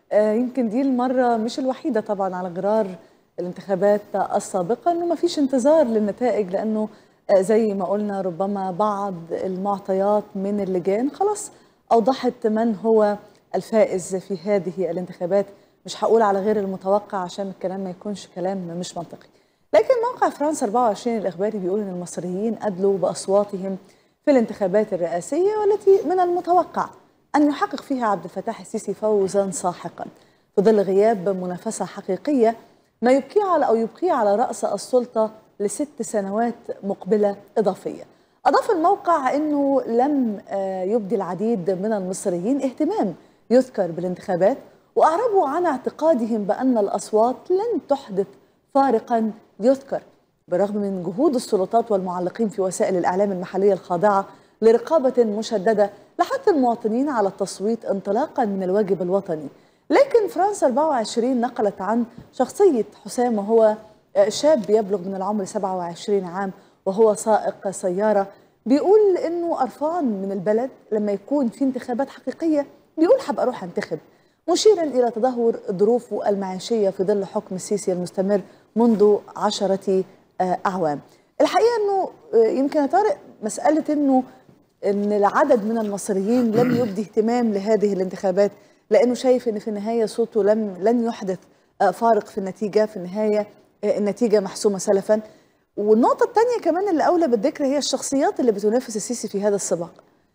آه، يمكن دي المرة مش الوحيدة طبعا على غرار الانتخابات السابقة انه ما فيش انتظار للنتائج لانه آه، زي ما قلنا ربما بعض المعطيات من اللجان خلاص اوضحت من هو الفائز في هذه الانتخابات مش هقول على غير المتوقع عشان الكلام ما يكونش كلام مش منطقي لكن موقع فرنسا 24 الإخباري بيقول أن المصريين أدلوا بأصواتهم في الانتخابات الرئاسية والتي من المتوقع أن يحقق فيها عبد الفتاح السيسي فوزا ساحقا في ظل غياب منافسة حقيقية ما يبقيه على أو يبقيه على رأس السلطة لست سنوات مقبلة إضافية أضاف الموقع أنه لم آه، يبدي العديد من المصريين اهتمام يذكر بالانتخابات وأعربوا عن اعتقادهم بأن الأصوات لن تحدث فارقا يذكر بالرغم من جهود السلطات والمعلقين في وسائل الإعلام المحلية الخاضعة لرقابة مشددة لحث المواطنين على التصويت انطلاقا من الواجب الوطني لكن فرنسا 24 نقلت عن شخصية حسام وهو شاب يبلغ من العمر 27 عام وهو سائق سيارة بيقول إنه قرفان من البلد لما يكون في انتخابات حقيقية بيقول حابة أروح أنتخب مشيرا إلى تدهور ظروفه المعيشية في ظل حكم السيسي المستمر منذ عشرة آه، أعوام الحقيقة أنه آه، يمكن يا طارق مسألة أنه أن العدد من المصريين لم يبدي اهتمام لهذه الانتخابات لأنه شايف أن في النهاية صوته لم لن يحدث آه، فارق في النتيجة في النهاية آه، النتيجة محسومة سلفا والنقطة الثانية كمان اللي أولى بالذكر هي الشخصيات اللي بتنافس السيسي في هذا السباق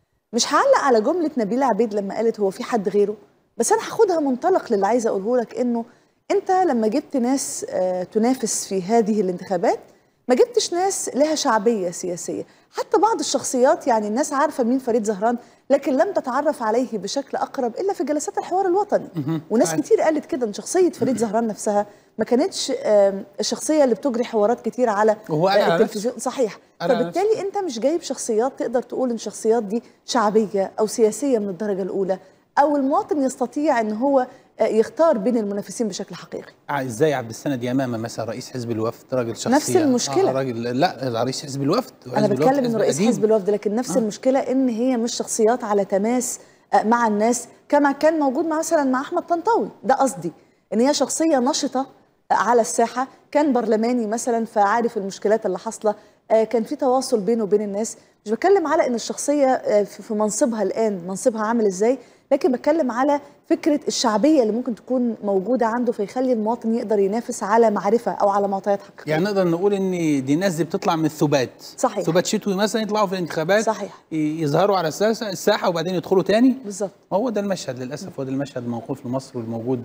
مش هعلق على جملة نبيلة عبيد لما قالت هو في حد غيره بس أنا هاخدها منطلق للي عايزة أقوله لك إنه أنت لما جبت ناس آه، تنافس في هذه الانتخابات ما جبتش ناس لها شعبية سياسية حتى بعض الشخصيات يعني الناس عارفة مين فريد زهران لكن لم تتعرف عليه بشكل أقرب إلا في جلسات الحوار الوطني وناس صحيح. كتير قالت كده إن شخصية فريد زهران نفسها ما كانتش آم، الشخصية اللي بتجري حوارات كتير على وهو قال آه، على التلفزيون صحيح قال على فبالتالي انت مش جايب شخصيات تقدر تقول ان الشخصيات دي شعبيه او سياسيه من الدرجه الاولى او المواطن يستطيع ان هو آه، يختار بين المنافسين بشكل حقيقي آه، ازاي عبد السند يمامه مثلا رئيس حزب الوفد راجل شخصيه نفس المشكلة. آه راجل لا رئيس حزب الوفد انا وحزب الوفد بتكلم انه رئيس قديم. حزب الوفد لكن نفس آه. المشكله ان هي مش شخصيات على تماس آه، مع الناس كما كان موجود مع مثلا مع احمد طنطاوي ده قصدي ان هي شخصيه نشطه آه، على الساحه كان برلماني مثلا فعارف المشكلات اللي حاصله آه، كان في تواصل بينه وبين الناس مش بتكلم على ان الشخصيه آه، في في منصبها الان منصبها عامل ازاي لكن بتكلم على فكره الشعبيه اللي ممكن تكون موجوده عنده فيخلي المواطن يقدر ينافس على معرفه او على معطيات حقيقيه يعني نقدر نقول ان دي ناس دي بتطلع من الثبات صحيح. ثبات شتوي مثلا يطلعوا في الانتخابات صحيح. ي- يظهروا على الساحه الساحه وبعدين يدخلوا تاني بالظبط هو ده المشهد للاسف هو ده المشهد الموقوف في مصر والموجود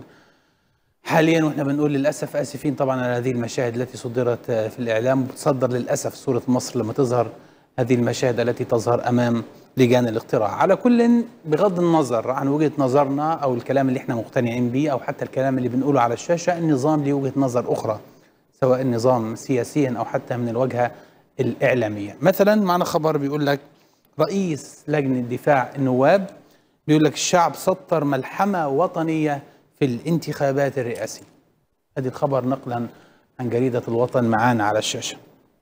حاليا واحنا بنقول للاسف اسفين طبعا على هذه المشاهد التي صدرت آه، في الاعلام وبتصدر للاسف صوره مصر لما تظهر هذه المشاهد التي تظهر امام لجان الاقتراع على كل بغض النظر عن وجهه نظرنا او الكلام اللي احنا مقتنعين به او حتى الكلام اللي بنقوله على الشاشه النظام له وجهه نظر اخرى سواء النظام سياسيا او حتى من الوجهه الاعلاميه مثلا معنا خبر بيقول لك رئيس لجنه دفاع النواب بيقول لك الشعب سطر ملحمه وطنيه في الانتخابات الرئاسيه ادي الخبر نقلا عن جريده الوطن معانا على الشاشه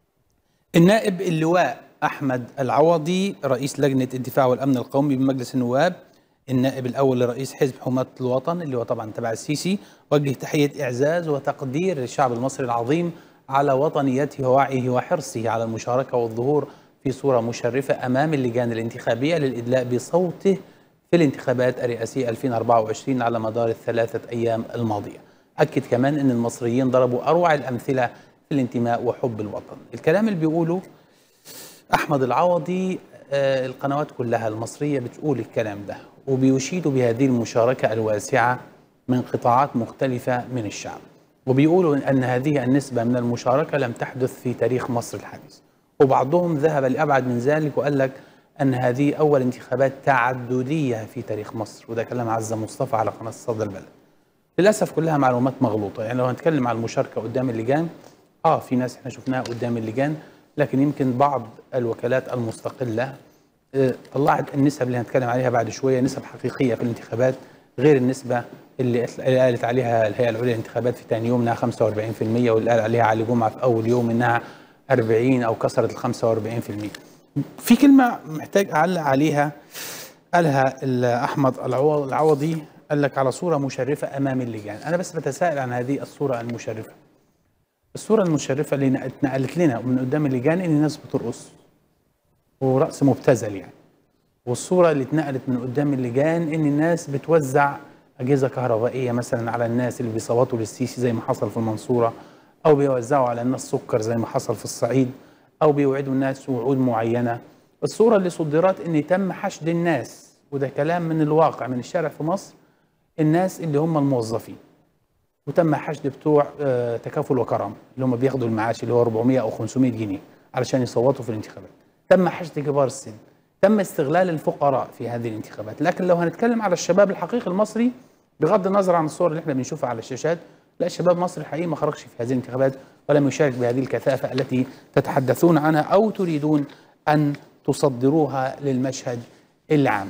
النائب اللواء احمد العوضي رئيس لجنه الدفاع والامن القومي بمجلس النواب النائب الاول لرئيس حزب حماة الوطن اللي هو طبعا تبع السيسي وجه تحيه اعزاز وتقدير للشعب المصري العظيم على وطنيته ووعيه وحرصه على المشاركه والظهور في صوره مشرفه امام اللجان الانتخابيه للادلاء بصوته في الانتخابات الرئاسيه 2024 على مدار الثلاثه ايام الماضيه. اكد كمان ان المصريين ضربوا اروع الامثله في الانتماء وحب الوطن. الكلام اللي بيقوله احمد العوضي آه، القنوات كلها المصريه بتقول الكلام ده وبيشيدوا بهذه المشاركه الواسعه من قطاعات مختلفه من الشعب وبيقولوا ان هذه النسبه من المشاركه لم تحدث في تاريخ مصر الحديث وبعضهم ذهب لابعد من ذلك وقال لك ان هذه اول انتخابات تعدديه في تاريخ مصر وده كلام عزه مصطفى على قناه صدى البلد للاسف كلها معلومات مغلوطه يعني لو هنتكلم عن المشاركه قدام اللجان اه في ناس احنا شفناها قدام اللجان لكن يمكن بعض الوكالات المستقله آه، طلعت النسب اللي هنتكلم عليها بعد شويه نسب حقيقيه في الانتخابات غير النسبه اللي قالت- اللي قالت عليها الهيئه العليا للانتخابات في ثاني يوم انها 45% واللي قال عليها علي جمعه في اول يوم انها 40 او كسرت ال 45% في كلمه محتاج اعلق عليها قالها ال- احمد العو- العوضي قال لك على صوره مشرفه امام اللجان انا بس بتساءل عن هذه الصوره المشرفه الصوره المشرفه اللي اتنقلت لنا من قدام اللجان ان الناس بترقص ورقص مبتذل يعني والصوره اللي اتنقلت من قدام اللجان ان الناس بتوزع اجهزه كهربائيه مثلا على الناس اللي بيصوتوا للسيسي زي ما حصل في المنصوره او بيوزعوا على الناس سكر زي ما حصل في الصعيد او بيوعدوا الناس وعود معينه الصوره اللي صدرت ان تم حشد الناس وده كلام من الواقع من الشارع في مصر الناس اللي هم الموظفين وتم حشد بتوع آه، تكافل وكرم اللي هم بياخدوا المعاش اللي هو 400 او 500 جنيه علشان يصوتوا في الانتخابات تم حشد كبار السن تم استغلال الفقراء في هذه الانتخابات لكن لو هنتكلم على الشباب الحقيقي المصري بغض النظر عن الصور اللي احنا بنشوفها على الشاشات لا الشباب المصري الحقيقي ما خرجش في هذه الانتخابات ولم يشارك بهذه الكثافة التي تتحدثون عنها أو تريدون أن تصدروها للمشهد العام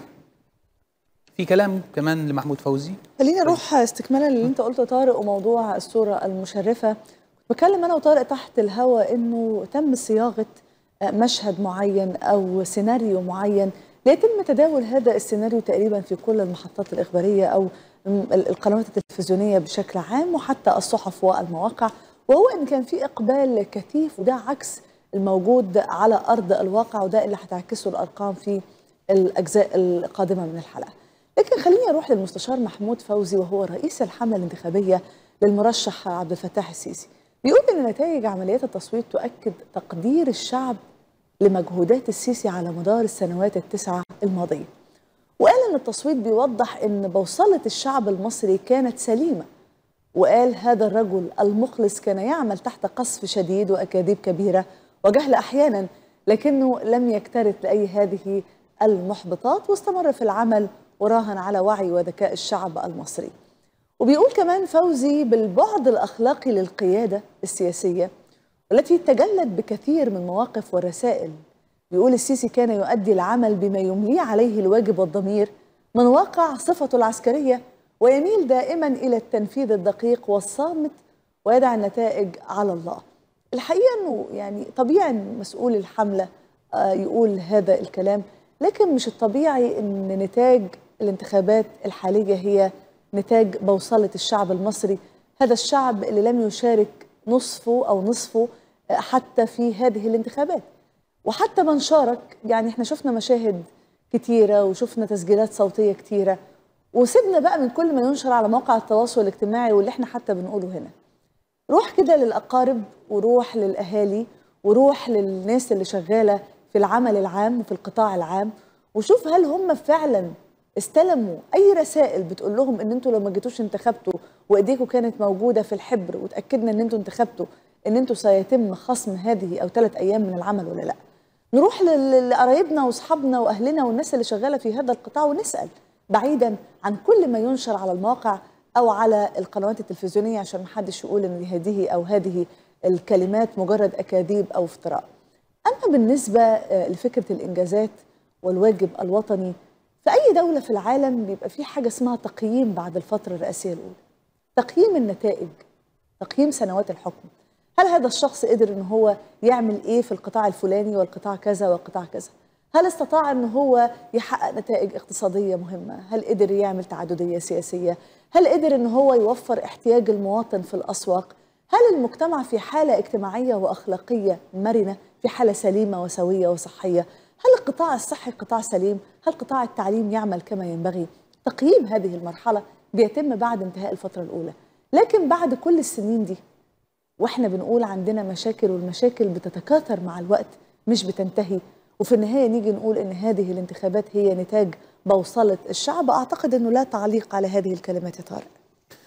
في كلام كمان لمحمود فوزي خليني اروح استكمالا للي انت قلته طارق وموضوع الصوره المشرفه كنت بكلم انا وطارق تحت الهواء انه تم صياغه مشهد معين او سيناريو معين ليتم تداول هذا السيناريو تقريبا في كل المحطات الاخباريه او القنوات التلفزيونيه بشكل عام وحتى الصحف والمواقع وهو ان كان في اقبال كثيف وده عكس الموجود على ارض الواقع وده اللي هتعكسه الارقام في الاجزاء القادمه من الحلقه. لكن خليني اروح للمستشار محمود فوزي وهو رئيس الحمله الانتخابيه للمرشح عبد الفتاح السيسي. بيقول ان نتائج عمليات التصويت تؤكد تقدير الشعب لمجهودات السيسي على مدار السنوات التسعه الماضيه. وقال ان التصويت بيوضح ان بوصله الشعب المصري كانت سليمه. وقال هذا الرجل المخلص كان يعمل تحت قصف شديد واكاذيب كبيره وجهل احيانا لكنه لم يكترث لاي هذه المحبطات واستمر في العمل وراهن على وعي وذكاء الشعب المصري. وبيقول كمان فوزي بالبعد الاخلاقي للقياده السياسيه والتي تجلت بكثير من مواقف والرسائل. بيقول السيسي كان يؤدي العمل بما يمليه عليه الواجب والضمير من واقع صفته العسكريه ويميل دائما الى التنفيذ الدقيق والصامت ويدع النتائج على الله. الحقيقه انه يعني طبيعي ان مسؤول الحمله يقول هذا الكلام لكن مش الطبيعي ان نتاج الانتخابات الحاليه هي نتاج بوصله الشعب المصري هذا الشعب اللي لم يشارك نصفه او نصفه حتى في هذه الانتخابات وحتى من شارك يعني احنا شفنا مشاهد كتيره وشفنا تسجيلات صوتيه كتيره وسيبنا بقى من كل ما ينشر على مواقع التواصل الاجتماعي واللي احنا حتى بنقوله هنا روح كده للاقارب وروح للاهالي وروح للناس اللي شغاله في العمل العام وفي القطاع العام وشوف هل هم فعلا استلموا اي رسائل بتقول لهم ان انتوا لو ما جيتوش انتخبتوا وايديكم كانت موجوده في الحبر وتاكدنا ان انتوا انتخبتوا ان انتوا سيتم خصم هذه او ثلاث ايام من العمل ولا لا نروح لقرايبنا واصحابنا واهلنا والناس اللي شغاله في هذا القطاع ونسال بعيدا عن كل ما ينشر على المواقع او على القنوات التلفزيونيه عشان ما حدش يقول ان هذه او هذه الكلمات مجرد اكاذيب او افتراء. اما بالنسبه لفكره الانجازات والواجب الوطني في اي دوله في العالم بيبقى في حاجه اسمها تقييم بعد الفتره الرئاسيه الاولى. تقييم النتائج تقييم سنوات الحكم. هل هذا الشخص قدر ان هو يعمل ايه في القطاع الفلاني والقطاع كذا والقطاع كذا؟ هل استطاع ان هو يحقق نتائج اقتصاديه مهمه؟ هل قدر يعمل تعدديه سياسيه؟ هل قدر ان هو يوفر احتياج المواطن في الاسواق؟ هل المجتمع في حاله اجتماعيه واخلاقيه مرنه؟ في حاله سليمه وسويه وصحيه؟ هل القطاع الصحي قطاع سليم؟ هل قطاع التعليم يعمل كما ينبغي؟ تقييم هذه المرحله بيتم بعد انتهاء الفتره الاولى، لكن بعد كل السنين دي واحنا بنقول عندنا مشاكل والمشاكل بتتكاثر مع الوقت مش بتنتهي وفي النهايه نيجي نقول ان هذه الانتخابات هي نتاج بوصله الشعب اعتقد انه لا تعليق على هذه الكلمات يا طارق.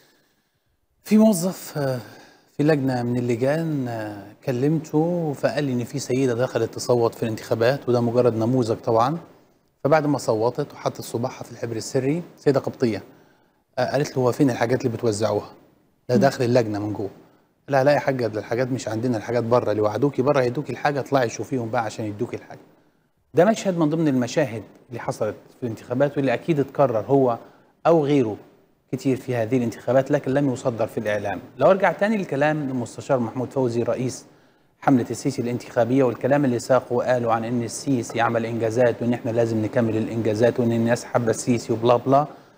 في موظف في لجنه من اللجان كلمته فقال لي ان في سيده دخلت تصوت في الانتخابات وده مجرد نموذج طبعا فبعد ما صوتت وحطت صباعها في الحبر السري سيده قبطيه قالت له هو فين الحاجات اللي بتوزعوها؟ ده داخل اللجنه من جوه. لا لا يا حاجه ده الحاجات مش عندنا الحاجات بره اللي وعدوكي بره هيدوكي الحاجه اطلعي شوفيهم بقى عشان يدوكي الحاجه. ده مشهد من ضمن المشاهد اللي حصلت في الانتخابات واللي اكيد اتكرر هو او غيره كتير في هذه الانتخابات لكن لم يصدر في الاعلام. لو ارجع تاني للكلام المستشار محمود فوزي رئيس حمله السيسي الانتخابيه والكلام اللي ساقه وقالوا عن ان السيسي عمل انجازات وان احنا لازم نكمل الانجازات وان الناس حابه السيسي وبلا بلا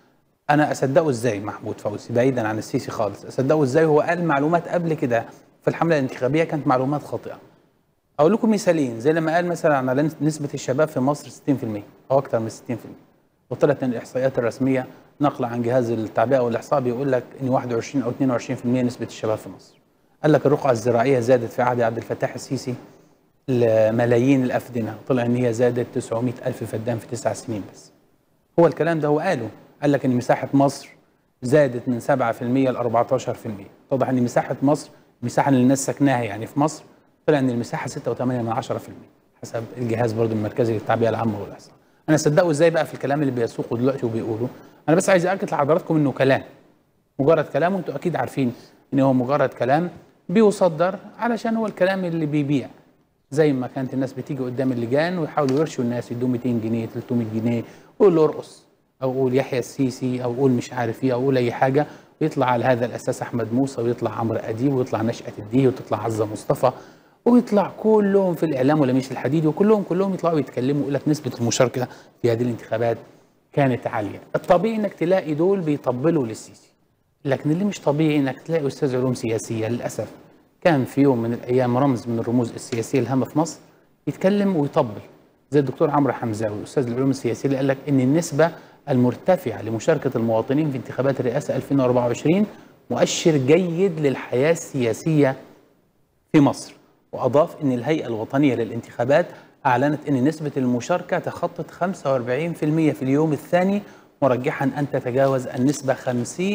انا اصدقه ازاي محمود فوزي بعيدا عن السيسي خالص اصدقه ازاي هو قال معلومات قبل كده في الحمله الانتخابيه كانت معلومات خاطئه اقول لكم مثالين زي لما قال مثلا على نسبه الشباب في مصر 60% او اكثر من 60% وطلعت ان الاحصائيات الرسميه نقل عن جهاز التعبئه والاحصاء بيقول لك ان 21 او 22% نسبه الشباب في مصر قال لك الرقعه الزراعيه زادت في عهد عبد الفتاح السيسي لملايين الافدنه طلع ان هي زادت 900 الف فدان في تسع سنين بس هو الكلام ده هو قاله قال لك ان مساحه مصر زادت من 7% ل 14% اتضح ان مساحه مصر المساحه اللي الناس سكناها يعني في مصر طلع ان المساحه 6.8 من 10% حسب الجهاز برضو المركزي للتعبئه العامه والاحصاء انا صدقه ازاي بقى في الكلام اللي بيسوقه دلوقتي وبيقوله انا بس عايز اكد لحضراتكم انه كلام مجرد كلام وانتوا اكيد عارفين ان هو مجرد كلام بيصدر علشان هو الكلام اللي بيبيع زي ما كانت الناس بتيجي قدام اللجان ويحاولوا يرشوا الناس يدوا 200 جنيه 300 جنيه ويقول له ارقص او قول يحيى السيسي او قول مش عارف ايه او قول اي حاجه ويطلع على هذا الاساس احمد موسى ويطلع عمرو اديب ويطلع نشأة الديه وتطلع عزه مصطفى ويطلع كلهم في الاعلام ولميس الحديدي وكلهم كلهم يطلعوا يتكلموا يقول لك نسبه المشاركه في هذه الانتخابات كانت عاليه الطبيعي انك تلاقي دول بيطبلوا للسيسي لكن اللي مش طبيعي انك تلاقي استاذ علوم سياسيه للاسف كان في يوم من الايام رمز من الرموز السياسيه الهامه في مصر يتكلم ويطبل زي الدكتور عمرو حمزاوي استاذ العلوم السياسيه اللي قال لك ان النسبه المرتفعه لمشاركه المواطنين في انتخابات الرئاسه 2024 مؤشر جيد للحياه السياسيه في مصر واضاف ان الهيئه الوطنيه للانتخابات اعلنت ان نسبه المشاركه تخطت 45% في اليوم الثاني مرجحا ان تتجاوز النسبه 50%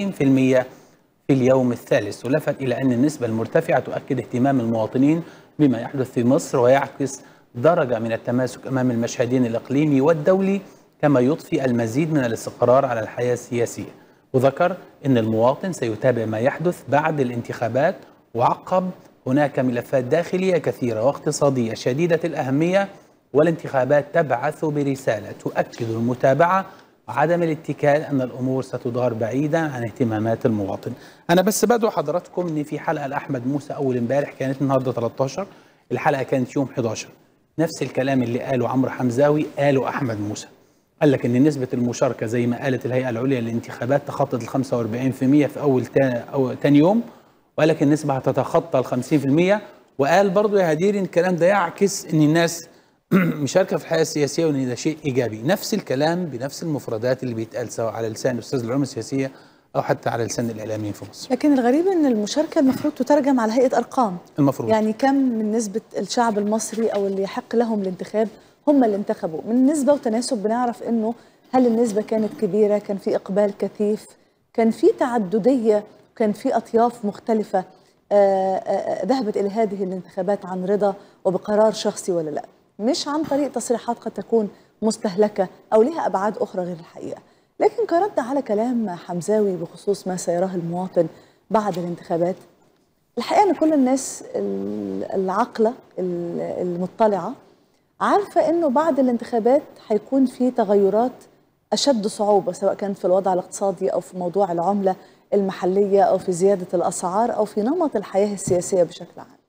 في اليوم الثالث ولفت إلى أن النسبة المرتفعة تؤكد اهتمام المواطنين بما يحدث في مصر ويعكس درجة من التماسك أمام المشهدين الإقليمي والدولي كما يضفي المزيد من الاستقرار على الحياة السياسية وذكر أن المواطن سيتابع ما يحدث بعد الانتخابات وعقب هناك ملفات داخلية كثيرة واقتصادية شديدة الأهمية والانتخابات تبعث برسالة تؤكد المتابعة وعدم الاتكال ان الامور ستدار بعيدا عن اهتمامات المواطن. انا بس بدعو حضراتكم ان في حلقه لاحمد موسى اول امبارح كانت النهارده 13 الحلقه كانت يوم 11 نفس الكلام اللي قاله عمرو حمزاوي قاله احمد موسى. قال لك ان نسبه المشاركه زي ما قالت الهيئه العليا للانتخابات تخطت ال 45% في اول تا او ثاني يوم وقال لك النسبه هتتخطى ال 50% وقال برضه يا هدير ان الكلام ده يعكس ان الناس مشاركه في الحياه السياسيه وان ده شيء ايجابي نفس الكلام بنفس المفردات اللي بيتقال سواء على لسان استاذ العلوم السياسيه او حتى على لسان الاعلاميين في مصر لكن الغريب ان المشاركه المفروض تترجم على هيئه ارقام المفروض يعني كم من نسبه الشعب المصري او اللي يحق لهم الانتخاب هم اللي انتخبوا من نسبه وتناسب بنعرف انه هل النسبه كانت كبيره كان في اقبال كثيف كان في تعدديه كان في اطياف مختلفه ذهبت الى هذه الانتخابات عن رضا وبقرار شخصي ولا لا مش عن طريق تصريحات قد تكون مستهلكة أو لها أبعاد أخرى غير الحقيقة لكن كرد على كلام حمزاوي بخصوص ما سيراه المواطن بعد الانتخابات الحقيقة أن كل الناس العاقلة المطلعة عارفة أنه بعد الانتخابات هيكون في تغيرات أشد صعوبة سواء كانت في الوضع الاقتصادي أو في موضوع العملة المحلية أو في زيادة الأسعار أو في نمط الحياة السياسية بشكل عام